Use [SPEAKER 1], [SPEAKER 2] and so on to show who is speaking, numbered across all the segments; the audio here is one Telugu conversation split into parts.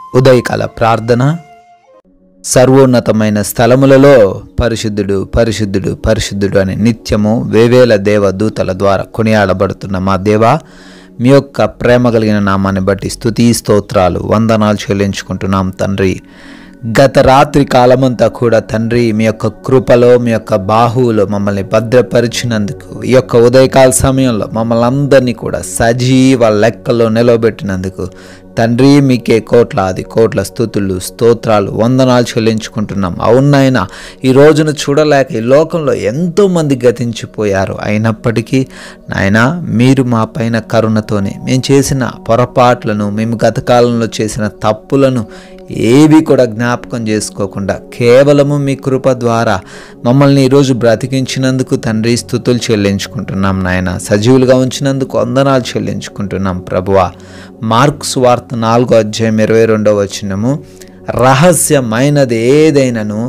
[SPEAKER 1] ఉదయకాల ప్రార్థన సర్వోన్నతమైన స్థలములలో పరిశుద్ధుడు పరిశుద్ధుడు పరిశుద్ధుడు అని నిత్యము వేవేల దేవ దూతల ద్వారా కొనియాడబడుతున్న మా దేవ మీ యొక్క ప్రేమ కలిగిన నామాన్ని బట్టి స్తుతి స్తోత్రాలు వందనాలు చెల్లించుకుంటున్నాం తండ్రి గత రాత్రి కాలమంతా కూడా తండ్రి మీ యొక్క కృపలో మీ యొక్క బాహువులో మమ్మల్ని భద్రపరిచినందుకు ఈ యొక్క ఉదయకాల సమయంలో మమ్మల్ని అందరినీ కూడా సజీవ లెక్కలో నిలవబెట్టినందుకు తండ్రి మీకే కోట్లాది కోట్ల స్థుతులు స్తోత్రాలు వందనాలు చెల్లించుకుంటున్నాం అవునాయన ఈ రోజును చూడలేక ఈ లోకంలో ఎంతోమంది గతించిపోయారు అయినప్పటికీ నాయన మీరు మా పైన కరుణతోనే మేము చేసిన పొరపాట్లను మేము గత కాలంలో చేసిన తప్పులను ఏవి కూడా జ్ఞాపకం చేసుకోకుండా కేవలము మీ కృప ద్వారా మమ్మల్ని ఈరోజు బ్రతికించినందుకు తండ్రి స్థుతులు చెల్లించుకుంటున్నాం నాయన సజీవులుగా ఉంచినందుకు వందనాలు చెల్లించుకుంటున్నాం ప్రభువ మార్క్స్ వార్త నాలుగో అధ్యాయం ఇరవై రెండవ వచనము రహస్యమైనది ఏదైనాను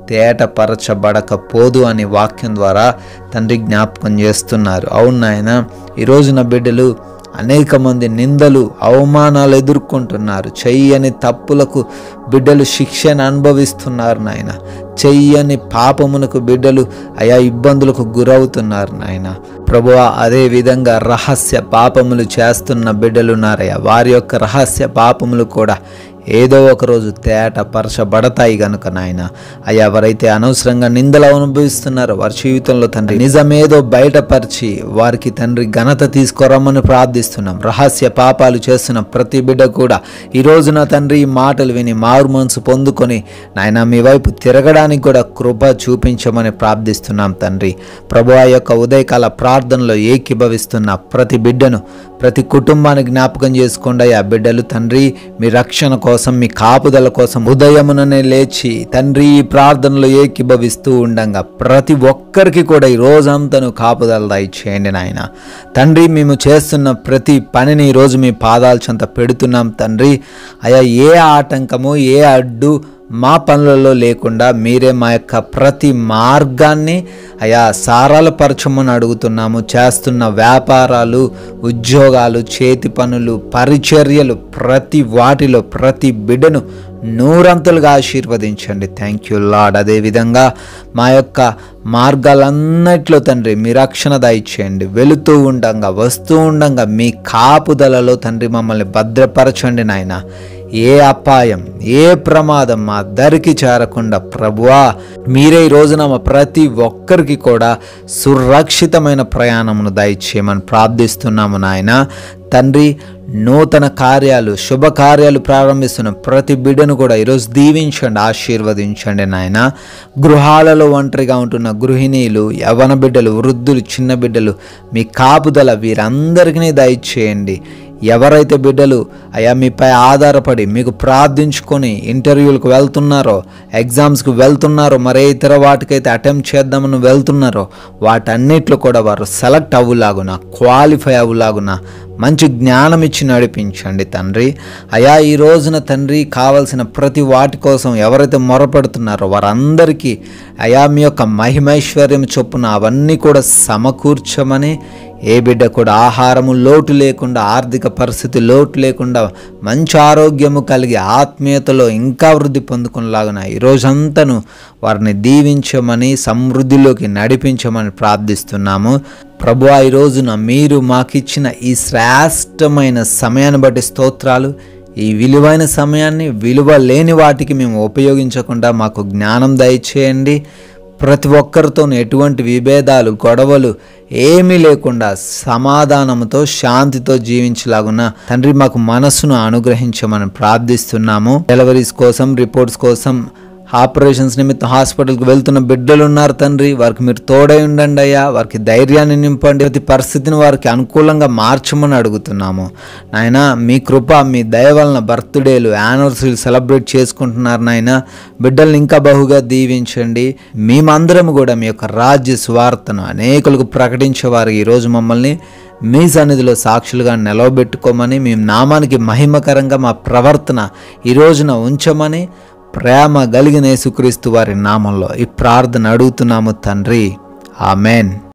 [SPEAKER 1] తేటపరచబడకపోదు అనే వాక్యం ద్వారా తండ్రి జ్ఞాపకం చేస్తున్నారు అవును నాయన ఈరోజు నా బిడ్డలు అనేక మంది నిందలు అవమానాలు ఎదుర్కొంటున్నారు చెయ్యని తప్పులకు బిడ్డలు శిక్షను అనుభవిస్తున్నారు నాయన చెయ్యని పాపమునకు బిడ్డలు అయా ఇబ్బందులకు గురవుతున్నారు నాయన ప్రభువా అదే విధంగా రహస్య పాపములు చేస్తున్న బిడ్డలున్నారయ్యా వారి యొక్క రహస్య పాపములు కూడా ఏదో ఒక రోజు తేట పరచబడతాయి గనుక నాయన అయ్యా ఎవరైతే అనవసరంగా నిందలు అనుభవిస్తున్నారో వారి జీవితంలో తండ్రి నిజమేదో బయటపరిచి వారికి తండ్రి ఘనత తీసుకురమ్మని ప్రార్థిస్తున్నాం రహస్య పాపాలు చేస్తున్న ప్రతి బిడ్డ కూడా ఈ రోజున తండ్రి ఈ మాటలు విని మారు మనసు పొందుకొని నాయన మీ వైపు తిరగడానికి కూడా కృప చూపించమని ప్రార్థిస్తున్నాం తండ్రి ప్రభు ఆ యొక్క ఉదయకాల ప్రార్థనలో ఏకీభవిస్తున్న ప్రతి బిడ్డను ప్రతి కుటుంబాన్ని జ్ఞాపకం చేసుకోండి ఆ బిడ్డలు తండ్రి మీ రక్షణ కోసం మీ కాపుదల కోసం ఉదయముననే లేచి తండ్రి ఈ ప్రార్థనలో ఏకీభవిస్తూ ఉండంగా ప్రతి ఒక్కరికి కూడా ఈ రోజంతను కాపుదల దయచేయండి నాయన తండ్రి మేము చేస్తున్న ప్రతి పనిని ఈరోజు మీ పాదాల చెంత పెడుతున్నాం తండ్రి అయా ఏ ఆటంకము ఏ అడ్డు మా పనులలో లేకుండా మీరే మా యొక్క ప్రతి మార్గాన్ని అయా సారాలపరచమని అడుగుతున్నాము చేస్తున్న వ్యాపారాలు ఉద్యోగాలు చేతి పనులు పరిచర్యలు ప్రతి వాటిలో ప్రతి బిడ్డను నూరంతులుగా ఆశీర్వదించండి థ్యాంక్ యూ లాడ్ అదేవిధంగా మా యొక్క మార్గాలన్నిట్లో తండ్రి మీ రక్షణ దయచేయండి వెళుతూ ఉండంగా వస్తూ ఉండంగా మీ కాపుదలలో తండ్రి మమ్మల్ని భద్రపరచండి నాయన ఏ అపాయం ఏ ప్రమాదం మా దరికి చేరకుండా ప్రభువా మీరే ఈ రోజున మా ప్రతి ఒక్కరికి కూడా సురక్షితమైన ప్రయాణమును దయచేయమని ప్రార్థిస్తున్నాము నాయన తండ్రి నూతన కార్యాలు శుభకార్యాలు ప్రారంభిస్తున్న ప్రతి బిడ్డను కూడా ఈరోజు దీవించండి ఆశీర్వదించండి నాయన గృహాలలో ఒంటరిగా ఉంటున్న గృహిణీలు యవన బిడ్డలు వృద్ధులు చిన్న బిడ్డలు మీ కాపుదల వీరందరికీ దయచేయండి ఎవరైతే బిడ్డలు అయా మీపై ఆధారపడి మీకు ప్రార్థించుకొని ఇంటర్వ్యూలకు వెళ్తున్నారో ఎగ్జామ్స్కి వెళ్తున్నారో మరే ఇతర వాటికైతే అటెంప్ట్ చేద్దామని వెళ్తున్నారో వాటన్నిట్లో కూడా వారు సెలెక్ట్ అవ్వులాగున క్వాలిఫై అవ్వులాగున మంచి జ్ఞానం ఇచ్చి నడిపించండి తండ్రి అయా ఈ రోజున తండ్రి కావలసిన ప్రతి వాటి కోసం ఎవరైతే మొరపెడుతున్నారో వారందరికీ అయా మీ యొక్క మహిమైశ్వర్యం చొప్పున అవన్నీ కూడా సమకూర్చమని ఏ బిడ్డ కూడా ఆహారము లోటు లేకుండా ఆర్థిక పరిస్థితి లోటు లేకుండా మంచి ఆరోగ్యము కలిగి ఆత్మీయతలో ఇంకా వృద్ధి పొందుకునేలాగున ఈ రోజంతను వారిని దీవించమని సమృద్ధిలోకి నడిపించమని ప్రార్థిస్తున్నాము ప్రభు ఈ రోజున మీరు మాకిచ్చిన ఈ శ్రేష్టమైన సమయాన్ని బట్టి స్తోత్రాలు ఈ విలువైన సమయాన్ని విలువ లేని వాటికి మేము ఉపయోగించకుండా మాకు జ్ఞానం దయచేయండి ప్రతి ఒక్కరితో ఎటువంటి విభేదాలు గొడవలు ఏమీ లేకుండా సమాధానంతో శాంతితో జీవించలాగున తండ్రి మాకు మనస్సును అనుగ్రహించమని ప్రార్థిస్తున్నాము డెలివరీస్ కోసం రిపోర్ట్స్ కోసం ఆపరేషన్స్ నిమిత్తం హాస్పిటల్కి వెళ్తున్న బిడ్డలు ఉన్నారు తండ్రి వారికి మీరు తోడై ఉండండి అయ్యా వారికి ధైర్యాన్ని నింపండి ప్రతి పరిస్థితిని వారికి అనుకూలంగా మార్చమని అడుగుతున్నాము నాయన మీ కృప మీ దయ వలన బర్త్డేలు యానివర్సరీలు సెలబ్రేట్ చేసుకుంటున్నారు నాయన బిడ్డల్ని ఇంకా బహుగా దీవించండి మేమందరం కూడా మీ యొక్క రాజ్య స్వార్థను అనేకులకు ప్రకటించేవారు ఈరోజు మమ్మల్ని మీ సన్నిధిలో సాక్షులుగా నిలవబెట్టుకోమని మేము నామానికి మహిమకరంగా మా ప్రవర్తన ఈ రోజున ఉంచమని ప్రేమ కలిగిన యేసుక్రీస్తు వారి నామంలో ఈ ప్రార్థన అడుగుతున్నాము తండ్రి ఆమెన్